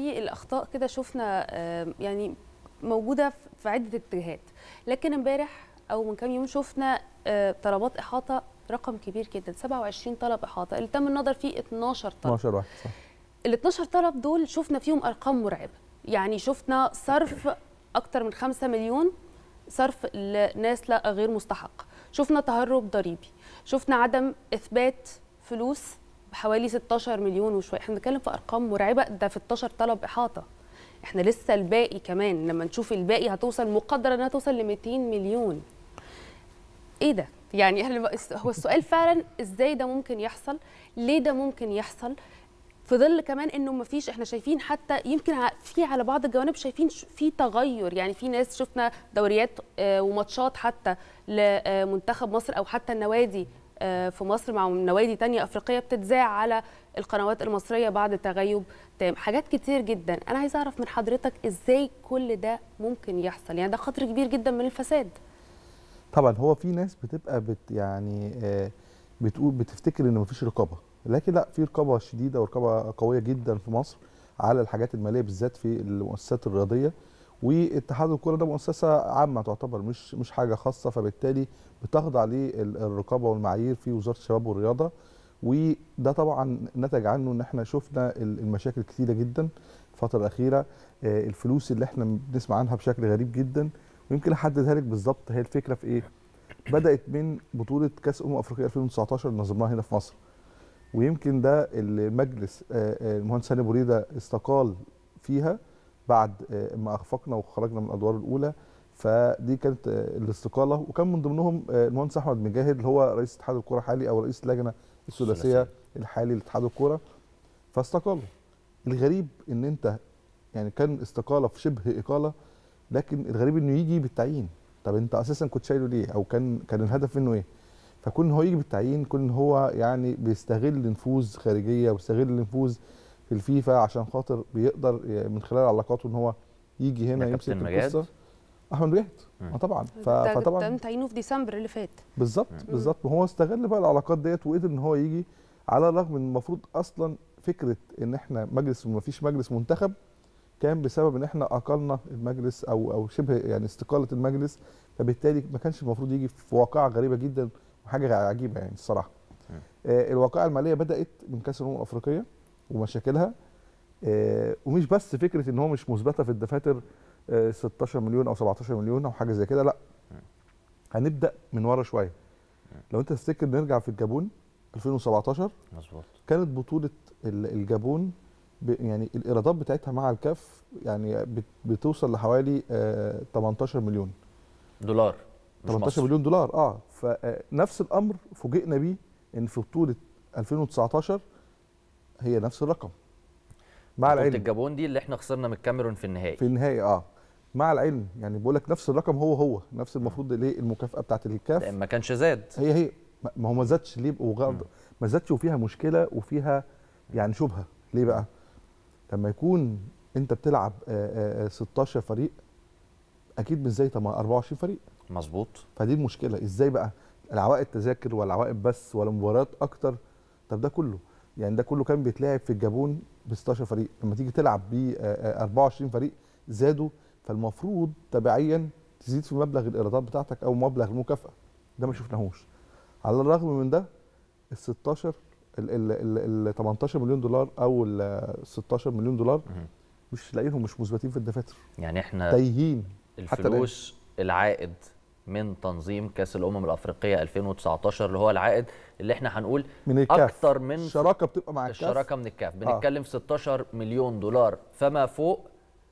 في الاخطاء كده شفنا آه، يعني موجوده في عده اتجاهات لكن امبارح او من كام يوم شفنا آه، طلبات احاطه رقم كبير جدا 27 طلب احاطه اللي تم النظر فيه 12 طلب 12 واحد صح ال 12 طلب دول شفنا فيهم ارقام مرعبه يعني شفنا صرف اكتر من 5 مليون صرف لناس لا غير مستحق شفنا تهرب ضريبي شفنا عدم اثبات فلوس بحوالي 16 مليون وشويه احنا بنتكلم في ارقام مرعبه ده في 16 طلب احاطه احنا لسه الباقي كمان لما نشوف الباقي هتوصل مقدر انها توصل ل 200 مليون ايه ده يعني احنا بقى- هو السؤال فعلا ازاي ده ممكن يحصل ليه ده ممكن يحصل في ظل كمان انه ما فيش احنا شايفين حتى يمكن ع- في على بعض الجوانب شايفين ش- في تغير يعني في ناس شفنا دوريات آه، وماتشات حتى لمنتخب مصر او حتى النوادي آه، في مصر مع نوادي تانية افريقيه بتتذاع على القنوات المصريه بعد تغيب تام حاجات كتير جدا انا عايزه اعرف من حضرتك ازاي كل ده ممكن يحصل يعني ده خطر كبير جدا من الفساد طبعا هو في ناس بتبقى بت يعني آه، بتقول بتفتكر ان مفيش رقابه لكن لا في رقابه شديده ورقابه قويه جدا في مصر على الحاجات الماليه بالذات في المؤسسات الرياضيه واتحاد الكره ده مؤسسه عامه تعتبر مش مش حاجه خاصه فبالتالي بتخضع للرقابه والمعايير في وزاره الشباب والرياضه وده طبعا نتج عنه ان احنا شفنا ال- المشاكل كتيره جدا الفتره الاخيره آه، الفلوس اللي احنا بنسمع عنها بشكل غريب جدا ويمكن احددها لك بالظبط هي الفكره في ايه بدات من بطوله كاس امم افريقيا 2019 اللي نظمناها هنا في مصر ويمكن ده المجلس آه، آه، المهندس هاني بريده استقال فيها بعد آه، ما اخفقنا وخرجنا من الادوار الاولى فدي كانت آه، الاستقاله وكان من ضمنهم آه، المهندس احمد مجاهد اللي هو رئيس اتحاد الكوره الحالي او رئيس اللجنه الثلاثيه الحالي لاتحاد الكوره فاستقالوا الغريب ان انت يعني كان استقاله في شبه اقاله لكن الغريب انه يجي بالتعيين طب انت اساسا كنت شايله ليه او كان كان الهدف منه ايه فكون ان هو يجي بالتعيين كون ان هو يعني بيستغل نفوذ خارجيه ويستغل نفوذ في الفيفا عشان خاطر بيقدر من خلال علاقاته ان هو يجي هنا ده يمسك كابتن مجاهد؟ القصه احمد مجاهد مم. اه طبعا ف- ده فطبعا تم تعيينه في ديسمبر اللي فات بالظبط بالظبط ما هو استغل بقى العلاقات ديت وقدر ان هو يجي على الرغم من المفروض اصلا فكره ان احنا مجلس وما فيش مجلس منتخب كان بسبب ان احنا اقلنا المجلس او او شبه يعني استقاله المجلس فبالتالي ما كانش المفروض يجي في واقعه غريبه جدا وحاجه عجيبه يعني الصراحه. آه الواقعه الماليه بدات من كاس الامم الافريقيه ومشاكلها آه ومش بس فكره ان هو مش مثبته في الدفاتر آه 16 مليون او 17 مليون او حاجه زي كده لا هنبدا من ورا شويه لو انت تفتكر نرجع في الجابون 2017 مظبوط كانت بطوله ال- الجابون ب- يعني الايرادات بتاعتها مع الكاف يعني بت- بتوصل لحوالي آه 18 مليون دولار مش 18 مصر. مليون دولار اه فنفس الامر فوجئنا بيه ان في بطوله 2019 هي نفس الرقم مع بطولة العلم الجابون دي اللي احنا خسرنا من الكاميرون في النهائي في النهايه اه مع العلم يعني بقول لك نفس الرقم هو هو نفس المفروض اللي المكافاه بتاعت الكاف ما كانش زاد هي هي ما- ما هو ما زادش ليه وغلط ما زادش وفيها مشكله وفيها يعني شبهه ليه بقى لما يكون انت بتلعب آه، آه، 16 فريق اكيد مش زي طب ما 24 فريق مظبوط فدي المشكله ازاي بقى العوائد تذاكر ولا عوائد بس ولا مباريات اكتر طب ده كله يعني ده كله كان بيتلعب في الجابون ب 16 فريق لما تيجي تلعب ب 24 فريق زادوا فالمفروض تبعيا تزيد في مبلغ الايرادات بتاعتك او مبلغ المكافاه ده ما شفناهوش على الرغم من ده ال 16 ال ال ال 18 مليون دولار او ال 16 مليون دولار مش لاقيينهم مش مثبتين في الدفاتر يعني احنا تايهين حتى الآن. الفلوس العائد من تنظيم كاس الامم الافريقيه 2019 اللي هو العائد اللي احنا هنقول من الكاف اكتر من الشراكه بتبقى مع الكاف الشراكه من الكاف آه. بنتكلم في 16 مليون دولار فما فوق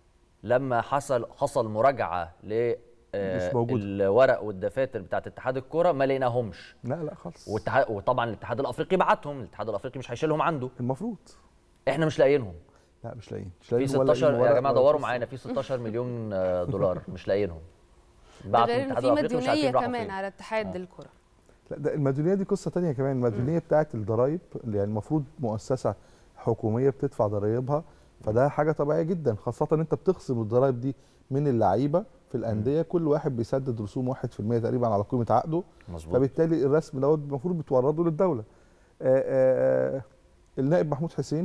لما حصل حصل مراجعه ل آه، مش موجودة. الورق والدفاتر بتاعت اتحاد الكره ما لقيناهمش لا لا خالص والاتحاد وطبعا الاتحاد الافريقي بعتهم الاتحاد الافريقي مش هيشيلهم عنده المفروض احنا مش لاقيينهم لا مش لاقيين مش في لاقيين ولا 16 لاقيين يا ورق جماعه ولا دوروا قصة. معانا في 16 مليون آه، دولار مش لاقيينهم ده بعتوا غير ان الاتحاد في الافريقي مش عارفين مديونيه راحوا كمان فين على اتحاد الكره لا ده المديونيه دي قصه تانية كمان المديونيه بتاعت الضرايب اللي يعني المفروض مؤسسه حكوميه بتدفع ضرايبها فده حاجه طبيعيه جدا خاصه ان انت بتخصم الضرايب دي من اللعيبه في الانديه كل واحد بيسدد رسوم 1% تقريبا على قيمه عقده مظبوط فبالتالي الرسم دوت المفروض بتورده للدوله آآ آآ النائب محمود حسين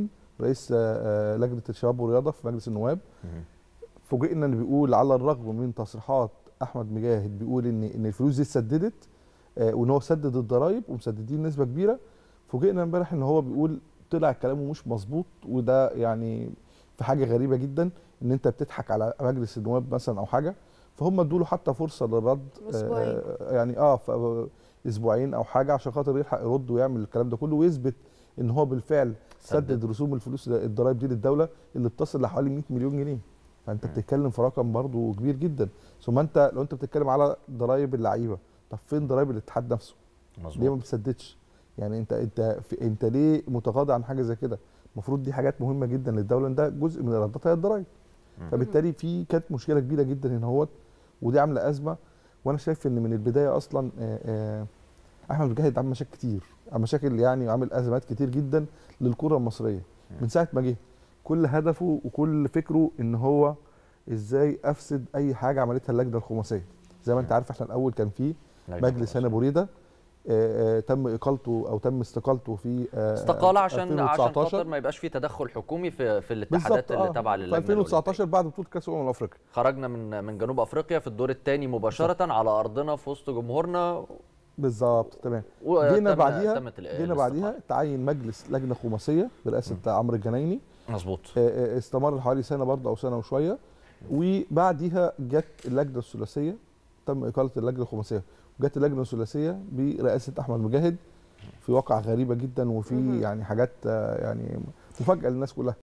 رئيس آه، آه، لجنه الشباب والرياضه في مجلس النواب مهم. فوجئنا ان بيقول على الرغم من تصريحات احمد مجاهد بيقول ان ان الفلوس دي اتسددت آه، وان هو سدد الضرايب ومسددين نسبه كبيره فوجئنا امبارح ان هو بيقول طلع كلامه مش مظبوط وده يعني في حاجه غريبه جدا ان انت بتضحك على مجلس النواب مثلا او حاجه فهم ادوا له حتى فرصه للرد أسبوعين. آه، يعني اه ف- اسبوعين او حاجه عشان خاطر يلحق يرد ويعمل الكلام ده كله ويثبت ان هو بالفعل سدد. سدد رسوم الفلوس الضرايب دي للدوله اللي بتصل لحوالي 100 مليون جنيه فانت بتتكلم في رقم برضه كبير جدا ثم انت لو انت بتتكلم على ضرايب اللعيبه طب فين ضرايب الاتحاد نفسه ليه ما مظبوط بتسددش يعني انت انت في انت ليه متغاضى عن حاجه زي كده المفروض دي حاجات مهمه جدا للدوله ان ده جزء من ايراداتها هي الضرايب فبالتالي في كانت مشكله كبيره جدا هنا اهوت ودي عامله ازمه وانا شايف ان من البدايه اصلا آه، آه، احمد مجاهد عامل مشاكل كتير عامل مشاكل يعني عامل ازمات كتير جدا للكره المصريه من ساعه ما جه كل هدفه وكل فكره ان هو ازاي افسد اي حاجه عملتها اللجنه الخماسيه زي ما انت عارف احنا الاول كان في لجنة مجلس هنا بوريده آه، آه، تم اقالته او تم استقالته في آه، استقال عشان عشان 2019. خاطر ما يبقاش في تدخل حكومي في في الاتحادات بالظبط اللي تابعه في للجنه 2019 بعد بطوله كاس الامم الافريقيه خرجنا من من جنوب افريقيا في الدور الثاني مباشره على ارضنا في وسط جمهورنا بالظبط تمام وتم- جينا بعديها تمت ال- جينا بعديها تعين مجلس لجنه خماسيه برئاسه عمرو الجنايني مظبوط آه، آه، استمر حوالي سنه برضه او سنه وشويه وبعديها جت اللجنه الثلاثيه تم اقاله اللجنه الخماسيه وجت اللجنه الثلاثيه برئاسه احمد مجاهد في واقعة غريبه جدا وفي مهم. يعني حاجات آه، يعني مفاجاه للناس كلها